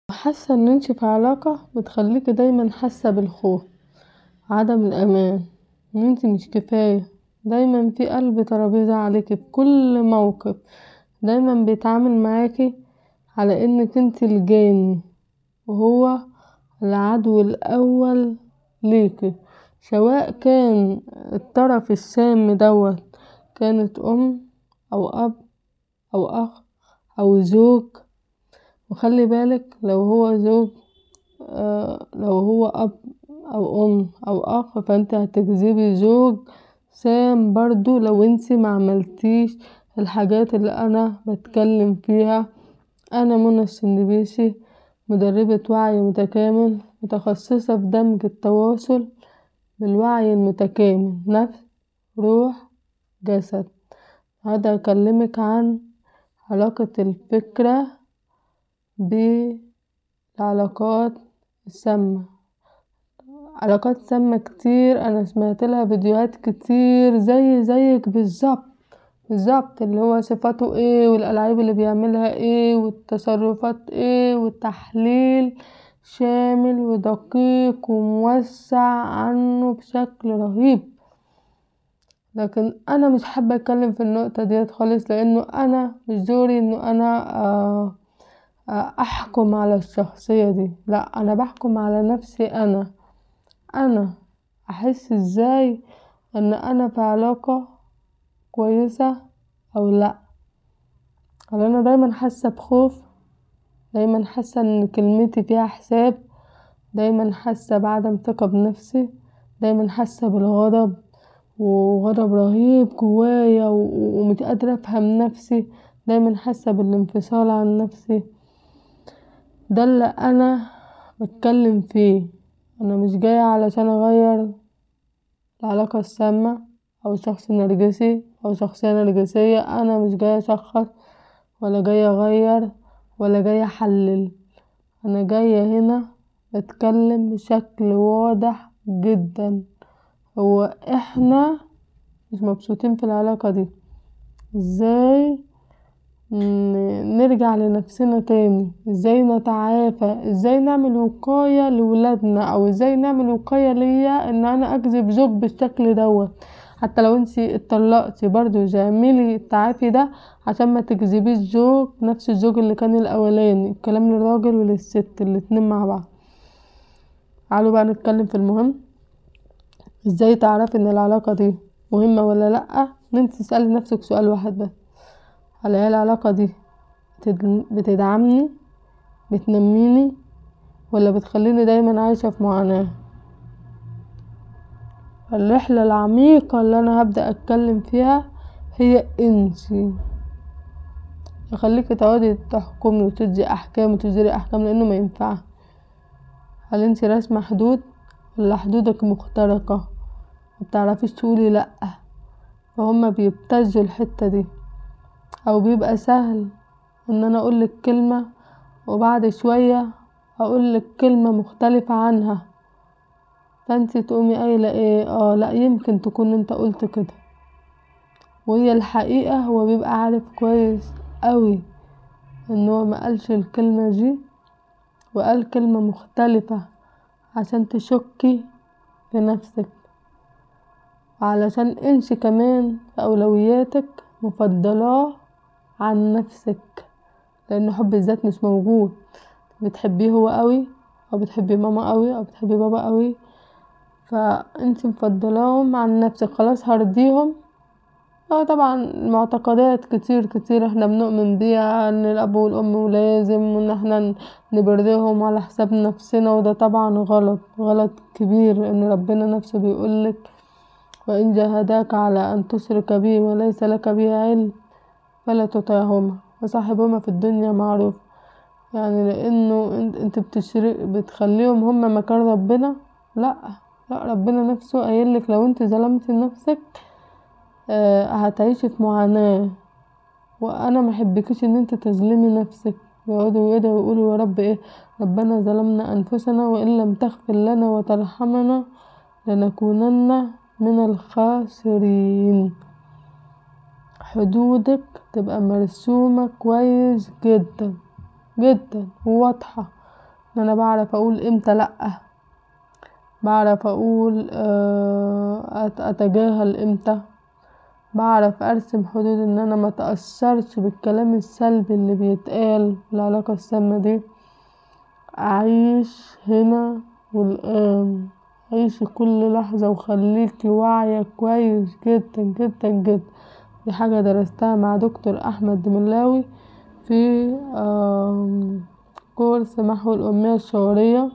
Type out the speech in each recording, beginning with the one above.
حاسه ان انتي في علاقه بتخليكي دايما حاسه بالخوف وعدم الامان وان انتي مش كفايه دايما فيه قلب ترابيزه عليكي في كل موقف دايما بيتعامل معاكي علي انك انتي الجاني وهو العدو الاول ليكي سواء كان الطرف السام دوت كانت ام او اب او اخ او زوج وخلي بالك لو هو زوج لو هو اب او ام او اخ فا انتي هتجذبي زوج سام بردو لو انتي معملتيش الحاجات الي انا بتكلم فيها انا منى الشنبيشي مدربة وعي متكامل متخصصه في دمج التواصل بالوعي المتكامل نفس روح جسد النهارده هكلمك عن علاقة الفكره بالعلاقات السامه علاقات سامه كتير انا سمعتلها فيديوهات كتير زي زيك بالظبط بالظبط الي هو صفاته ايه والالعاب الي بيعملها ايه والتصرفات ايه وتحليل شامل ودقيق وموسع عنه بشكل رهيب لاكن انا مش حابه اتكلم في النقطه ديت خالص لانه انا مش دوري ان انا احكم على الشخصيه دي لا انا بحكم على نفسي انا انا احس ازاي ان انا في علاقه كويسه او لا هل انا دايما حاسه بخوف دايما حاسه ان كلمتي فيها حساب دايما حاسه بعدم ثقه بنفسي دايما حاسه بالغضب وغضب رهيب جوايا ومش قادره افهم نفسي دايما حاسه بالانفصال عن نفسي دا الي انا بتكلم فيه انا مش جايه عشان اغير العلاقه السامه او الشخص النرجسي او شخصيه نرجسيه انا مش جايه اشخص ولا جايه اغير ولا جايه احلل انا جايه هنا اتكلم بشكل واضح جدا هو احنا مش مبسوطين في العلاقه دي ازاي نرجع لنفسنا تاني ازاي نتعافى ازاي نعمل وقايه لولادنا او ازاي نعمل وقايه ليا ان انا اجذب زوج بالشكل دوت حتي لو انتي اتطلقتي بردو اعملي التعافي دا عشان متجذبيش زوج نفس الزوج الي كان الاولاني الكلام للراجل وللست الاتنين مع بعض تعالوا بقي نتكلم في المهم ازاي تعرفي ان العلاقه دي مهمه ولا لا ان انتي تسألي نفسك سؤال واحد بس هل هي العلاقه دي بتدعمني بتنميني ولا بتخليني دايما عايشه في معاناه الرحله العميقه الي انا هبدأ اتكلم فيها هي انتي هخليكي تقعدي تحكمي وتدي احكام وتصدري احكام لانه مينفعش هل انتي راسمه حدود ولا حدودك مخترقه مبتعرفيش تقولي لا فا بيبتزوا الحته دي او بيبقى سهل ان انا اقولك كلمه وبعد شويه اقولك كلمه مختلفه عنها فا انتي تقومي قايله ايه اه لا يمكن تكون انت قولت كدا وهي الحقيقه هو بيبقى عارف كويس اوي ان هو مقالش الكلمه دي وقال كلمه مختلفه عشان تشكي في نفسك وعلشان انتي كمان في اولوياتك مفضلاه عن نفسك لان حب الذات مش موجود بتحبيه هو اوي او بتحبي ماما اوي او بتحبي بابا اوي فا انتي مفضلاهم عن نفسك خلاص هرضيهم اه طبعا معتقدات كتير كتير احنا بنؤمن بيها ان الاب والام لازم وان احنا نبرهم على حساب نفسنا ودا طبعا غلط غلط كبير لان ربنا نفسه بيقولك وان جاهداك على ان تشرك بي ما ليس لك به علم فلا تطعهما وصاحبهما في الدنيا معروفا يعني لانه انتي بتخليهم هما مكان ربنا لا لا ربنا نفسه قايلك لو انتي ظلمتي نفسك هتعيشي في معاناه وانا محبكيش ان انتي تظلمي نفسك ويقعدوا يدعوا ويقولوا يارب ايه ربنا ظلمنا انفسنا وان لم تغفر لنا وترحمنا لنكونن من الخاسرين حدودك تبقى مرسومه كويس جدا جدا وواضحه ان انا بعرف اقول امتى لا بعرف اقول اتجاهل امتى بعرف ارسم حدود ان انا متأثرش بالكلام السلبي اللي بيتقال في العلاقة السامة دي اعيش هنا والان عيشي كل لحظة وخليكي واعية كويس جدا جدا جدا دي حاجة درستها مع دكتور احمد دملاوي في كورس محو الأمية الشعورية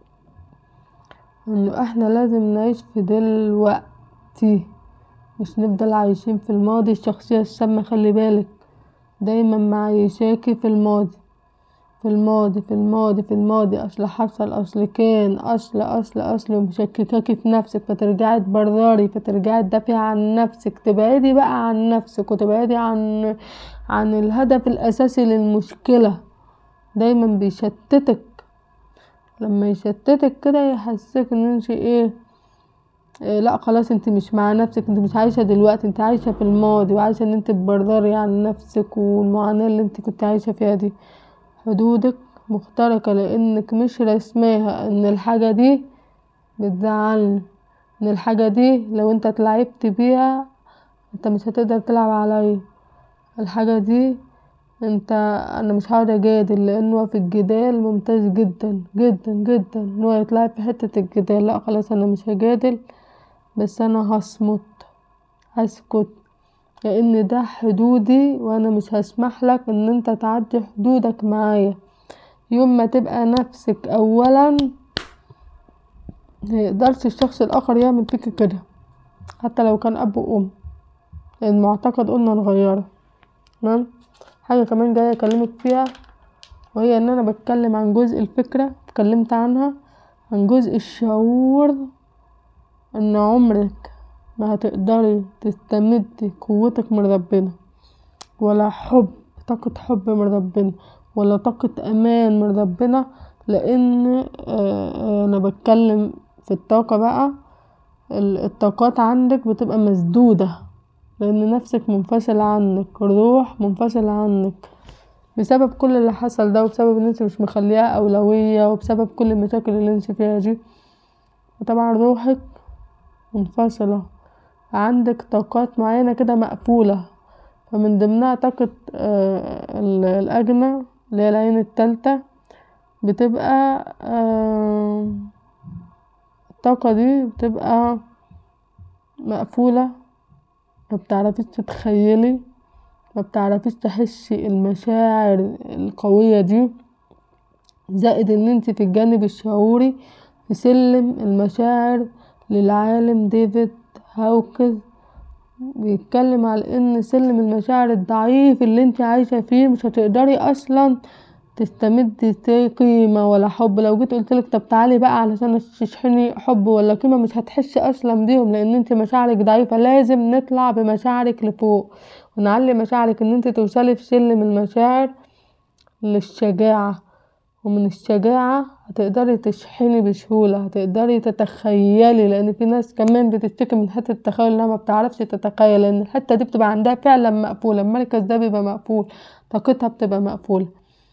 انه احنا لازم نعيش في دلوقتي مش نفضل عايشين في الماضي الشخصية السامة خلي بالك دايما معيشاكي في الماضي في الماضي في الماضي في الماضي اصل حصل اصل كان اصل اصل اصل ومشككاكي في نفسك فترجعي تبرري فترجعي تدافعي عن نفسك تبعدي بقى عن نفسك وتبعدي عن عن الهدف الاساسي للمشكلة دايما بيشتتك لما يشتتك كدا يحسسك ان انتي ايه لا خلاص انتي مش مع نفسك انتي مش عايشة دلوقتي انتي عايشة في الماضي وعايشة ان انتي تبرري عن نفسك والمعاناة اللي انتي كنتي عايشة فيها دي حدودك مخترقة لانك مش راسماها ان الحاجة دي بتزعلني ان الحاجة دي لو انت اتلاعبت بيها انت مش هتقدر تلعب عليا الحاجة دي انت انا مش هقعد اجادل لانه في الجدال ممتاز جدا جدا جدا ان هو يتلعب في حتة الجدال لا خلاص انا مش هجادل بس انا هصمت هسكت لان ده حدودي وانا مش هسمحلك ان انت تعدي حدودك معايا يوم ما تبقى نفسك اولا ميقدرش الشخص الاخر يعمل فيكي كدا حتى لو كان اب وام المعتقد قولنا نغيره تمام حاجة كمان جاية اكلمك فيها وهي ان انا بتكلم عن جزء الفكرة اتكلمت عنها عن جزء الشعور ان عمرك ما هتقدري تستمدي قوتك من ربنا ولا حب طاقة حب من ربنا ولا طاقة امان من ربنا لان انا بتكلم في الطاقة بقى الطاقات عندك بتبقى مسدودة لان نفسك منفصلة عنك الروح منفصلة عنك بسبب كل اللي حصل ده وبسبب ان انتي مش مخلياها اولوية وبسبب كل المشاكل اللي انتي فيها دي وطبعا روحك منفصلة عندك طاقات معينة كدا مقفولة فمن ضمنها طاقة الاجنة اللي هي العين التالتة بتبقى الطاقة دي بتبقى مقفولة مبتعرفيش تتخيلي مبتعرفيش تحسي المشاعر القوية دي زائد ان انتي في الجانب الشعوري في سلم المشاعر للعالم ديفيد هاوكنز بيتكلم على ان سلم المشاعر الضعيف اللي انتي عايشة فيه مش هتقدري اصلا تستمدي قيمة ولا حب لو جيت قولتلك طب تعالي بقى علشان تشحني حب ولا قيمة مش هتحسي اصلا بيهم لان انتي مشاعرك ضعيفة لازم نطلع بمشاعرك لفوق ونعلي مشاعرك ان انتي توصلي في سلم المشاعر للشجاعة ومن الشجاعة هتقدري تشحني بسهولة هتقدري تتخيلي لان في ناس كمان بتشتكي من حتة التخيل انها مبتعرفش تتخيل لان الحتة دي بتبقى عندها فعلا مقفولة المركز ده بيبقى مقفول طاقتها بتبقى مقفولة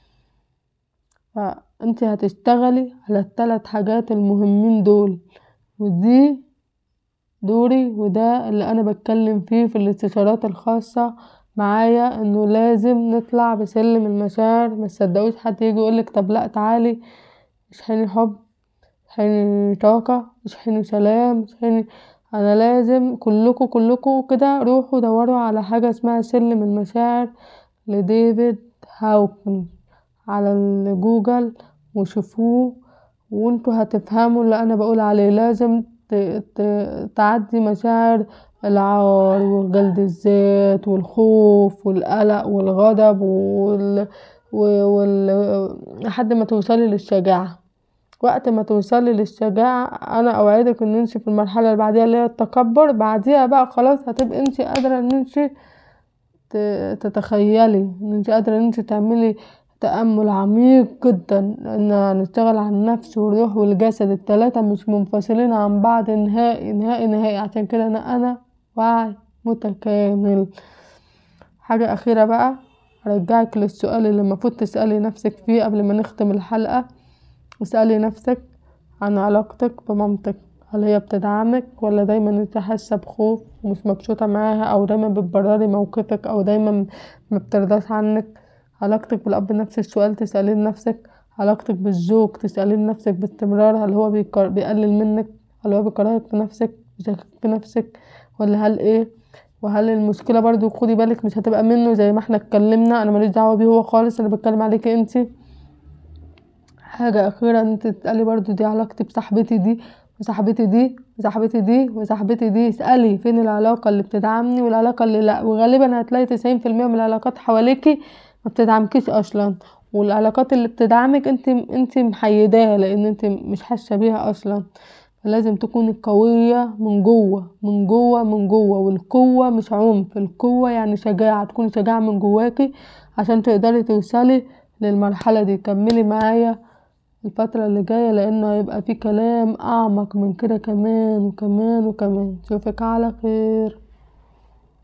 فانتي هتشتغلي على التلات حاجات المهمين دول ودي دوري وده اللي انا بتكلم فيه في الاستشارات الخاصة معايا انه لازم نطلع بسلم المشاعر متصدقوش حد يجي يقولك طب لا تعالي اشحني حب اشحني طاقة اشحني سلام اشحني انا لازم كلكوا كلكوا كدا روحوا دوروا على حاجة اسمها سلم المشاعر لديفيد هاوكنز على الجوجل وشوفوه وانتوا هتفهموا اللي انا بقول عليه لازم تعدي مشاعر العار وجلد الذات والخوف والقلق والغضب وال وال لحد ما توصلي للشجاعة وقت ما توصلي للشجاعة انا اوعدك ان انتي في المرحلة اللي بعديها اللي هي التكبر بعديها بقى خلاص هتبقي انتي قادرة ان انتي تتخيلي ان انتي قادرة ان انتي تعملي تأمل عميق جدا ان هنشتغل على النفس والروح والجسد التلاتة مش منفصلين عن بعض نهائي نهائي نهائي عشان كدا انا انا وعي متكامل حاجة اخيرة بقى ارجعك للسؤال اللي المفروض تسألي نفسك فيه قبل ما نختم الحلقة اسألي نفسك عن علاقتك بمامتك هل هي بتدعمك ولا دايما انتي حاسه بخوف ومش مبسوطه معاها او دايما بتبرري موقفك او دايما مبترضاش عنك علاقتك بالاب نفس السؤال تسأليه لنفسك علاقتك بالزوج تسأليه لنفسك بإستمرار هل هو بيقلل منك هل هو بيكرهك في نفسك بيشكك في نفسك ولا هل ايه وهل المشكله بردو خدي بالك مش هتبقى منه زي ما احنا اتكلمنا انا ماليش دعوه بيه هو خالص انا بتكلم عليكي انتي حاجه اخيره ان انتي تسألي بردو دي علاقتي بصاحبتي دي وصاحبتي دي وصاحبتي دي وصاحبتي دي اسألي فين العلاقه اللي بتدعمني والعلاقه اللي لا وغالبا هتلاقي تسعين في الميه من العلاقات حواليكي مبتدعمكيش اصلا والعلاقات اللي بتدعمك انتي انتي محيداها لان انتي مش حاسه بيها اصلا فلازم تكوني قويه من جوه من جوه من جوه والقوه مش عنف القوه يعني شجاعه تكوني شجاعه من جواكي عشان تقدري توصلي للمرحله دي كملي معايا الفتره الي جايه لانه هيبقى فيه كلام اعمق من كدا كمان وكمان وكمان اشوفك على خير